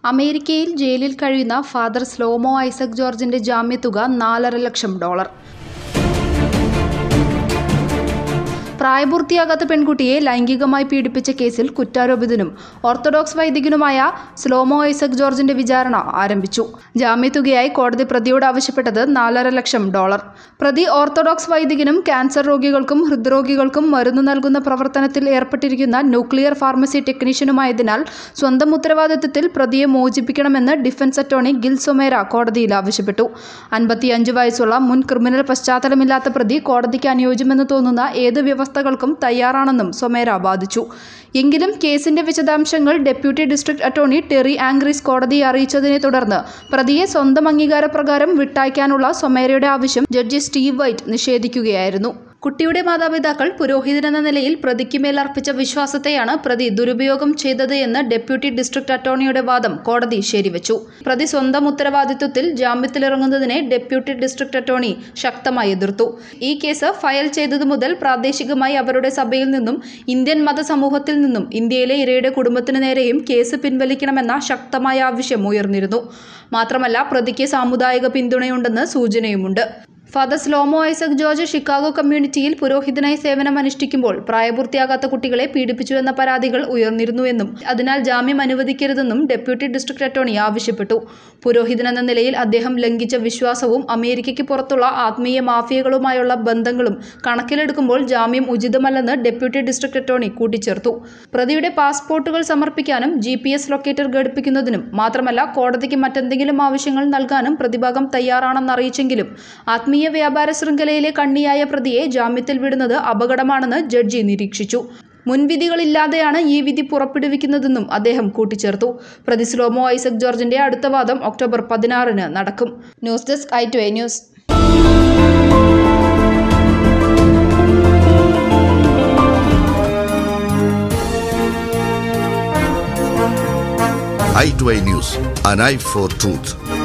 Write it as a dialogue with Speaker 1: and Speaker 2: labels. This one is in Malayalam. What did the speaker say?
Speaker 1: അമേരിക്കയിൽ ജയിലിൽ കഴിയുന്ന ഫാദർ സ്ലോമോ ഐസക് ജോർജിന്റെ ജാമ്യത്തുക നാലര ലക്ഷം ഡോളർ പ്രായപൂർത്തിയാകാത്ത പെൺകുട്ടിയെ ലൈംഗികമായി പീഡിപ്പിച്ച കേസിൽ കുറ്റാരോപിതനും ഓർത്തഡോക്സ് വൈദികനുമായ സ്ലോമോ ഐസക് ജോർജിന്റെ വിചാരണ ആരംഭിച്ചു ജാമ്യത്തുകയായി കോടതി പ്രതിയോട് ആവശ്യപ്പെട്ടത് നാലര ലക്ഷം ഡോളർ പ്രതി ഓർത്തഡോക്സ് വൈദികനും ക്യാൻസർ രോഗികൾക്കും ഹൃദ്രോഗികൾക്കും മരുന്ന് നൽകുന്ന പ്രവർത്തനത്തിൽ ഏർപ്പെട്ടിരിക്കുന്ന ന്യൂക്ലിയർ ഫാർമസി ടെക്നീഷ്യനുമായതിനാൽ സ്വന്തം ഉത്തരവാദിത്തത്തിൽ പ്രതിയെ മോചിപ്പിക്കണമെന്ന് ഡിഫൻസ് അറ്റോർണി ഗിൽ സൊമേര കോടതിയിൽ ആവശ്യപ്പെട്ടു അൻപത്തിയഞ്ച് വയസ്സുള്ള മുൻ ക്രിമിനൽ പശ്ചാത്തലമില്ലാത്ത പ്രതി കോടതിക്ക് അനുയോജ്യമെന്ന് തോന്നുന്ന ഏത് വ്യവസ്ഥകൾക്കും തയ്യാറാണെന്നും സൊമേര വാദിച്ചു എങ്കിലും കേസിന്റെ വിശദാംശങ്ങൾ deputy district attorney Terry Angres കോടതിയെ അറിയിച്ചതിനെ തുടർന്ന് പ്രതിയെ സ്വന്തം അംഗീകാരപ്രകാരം വിട്ടയക്കാനുള്ള സൊമേരയുടെ ആവശ്യം ജഡ്ജി സ്റ്റീവ് വൈറ്റ് നിഷേധിക്കുകയായിരുന്നു കുട്ടിയുടെ മാതാപിതാക്കൾ പുരോഹിതനെന്ന നിലയിൽ പ്രതിക്ക് മേൽ അർപ്പിച്ച വിശ്വാസത്തെയാണ് പ്രതി ദുരുപയോഗം ചെയ്തത് എന്ന് ഡെപ്യൂട്ടി ഡിസ്ട്രിക്ട് അറ്റോർണിയുടെ വാദം കോടതി ശരിവച്ചു പ്രതി സ്വന്തം ഉത്തരവാദിത്വത്തിൽ ജാമ്യത്തിലിറങ്ങുന്നതിനെ ഡെപ്യൂട്ടി ഡിസ്ട്രിക്ട് അറ്റോർണി ശക്തമായി എതിർത്തു ഈ കേസ് ഫയൽ ചെയ്തതു മുതൽ പ്രാദേശികമായി അവരുടെ സഭയിൽ നിന്നും ഇന്ത്യൻ മതസമൂഹത്തിൽ നിന്നും ഇന്ത്യയിലെ ഇരയുടെ കുടുംബത്തിനു നേരെയും കേസ് പിൻവലിക്കണമെന്ന ശക്തമായ ആവശ്യം ഉയർന്നിരുന്നു മാത്രമല്ല പ്രതിക്ക് സാമുദായിക പിന്തുണയുണ്ടെന്ന് സൂചനയുമുണ്ട് ഫാദർ സ്ലോമോ ഐസക് ജോർജ് ഷിക്കാഗോ കമ്മ്യൂണിറ്റിയിൽ പുരോഹിതനായി സേവനമനുഷ്ഠിക്കുമ്പോൾ പ്രായപൂർത്തിയാകാത്ത കുട്ടികളെ പീഡിപ്പിച്ചുവെന്ന പരാതികൾ ഉയർന്നിരുന്നുവെന്നും അതിനാൽ ജാമ്യം അനുവദിക്കരുതെന്നും ഡെപ്യൂട്ടി ഡിസ്ട്രിക്ട് അറ്റോർണി ആവശ്യപ്പെട്ടു പുരോഹിതനെന്ന നിലയിൽ അദ്ദേഹം ലംഘിച്ച വിശ്വാസവും അമേരിക്കയ്ക്ക് പുറത്തുള്ള ആത്മീയ മാഫിയകളുമായുള്ള ബന്ധങ്ങളും കണക്കിലെടുക്കുമ്പോൾ ജാമ്യം ഉചിതമല്ലെന്ന് ഡെപ്യൂട്ടി ഡിസ്ട്രിക്ട് അറ്റോർണി കൂട്ടിച്ചേർത്തു പ്രതിയുടെ പാസ്പോർട്ടുകൾ സമർപ്പിക്കാനും ജി പി എസ് ലൊക്കേറ്റർ ഘടിപ്പിക്കുന്നതിനും മാത്രമല്ല കോടതിക്ക് മറ്റെന്തെങ്കിലും ആവശ്യങ്ങൾ നൽകാനും പ്രതിഭാഗം തയ്യാറാണെന്നറിയിച്ചെങ്കിലും ആത്മീയ വ്യാപാര ശൃംഖലയിലെ കണ്ണിയായ പ്രതിയെ ജാമ്യത്തിൽ വിടുന്നത് അപകടമാണെന്ന് ജഡ്ജി നിരീക്ഷിച്ചു മുൻവിധികളില്ലാതെയാണ് ഈ വിധി പുറപ്പെടുവിക്കുന്നതെന്നും അദ്ദേഹം കൂട്ടിച്ചേർത്തു പ്രതി സ്ലോമോ ഐസക് ജോർജിന്റെ അടുത്ത വാദം ഒക്ടോബർ പതിനാറിന് നടക്കും news desk I to A news
Speaker 2: i2i News, an eye for truth.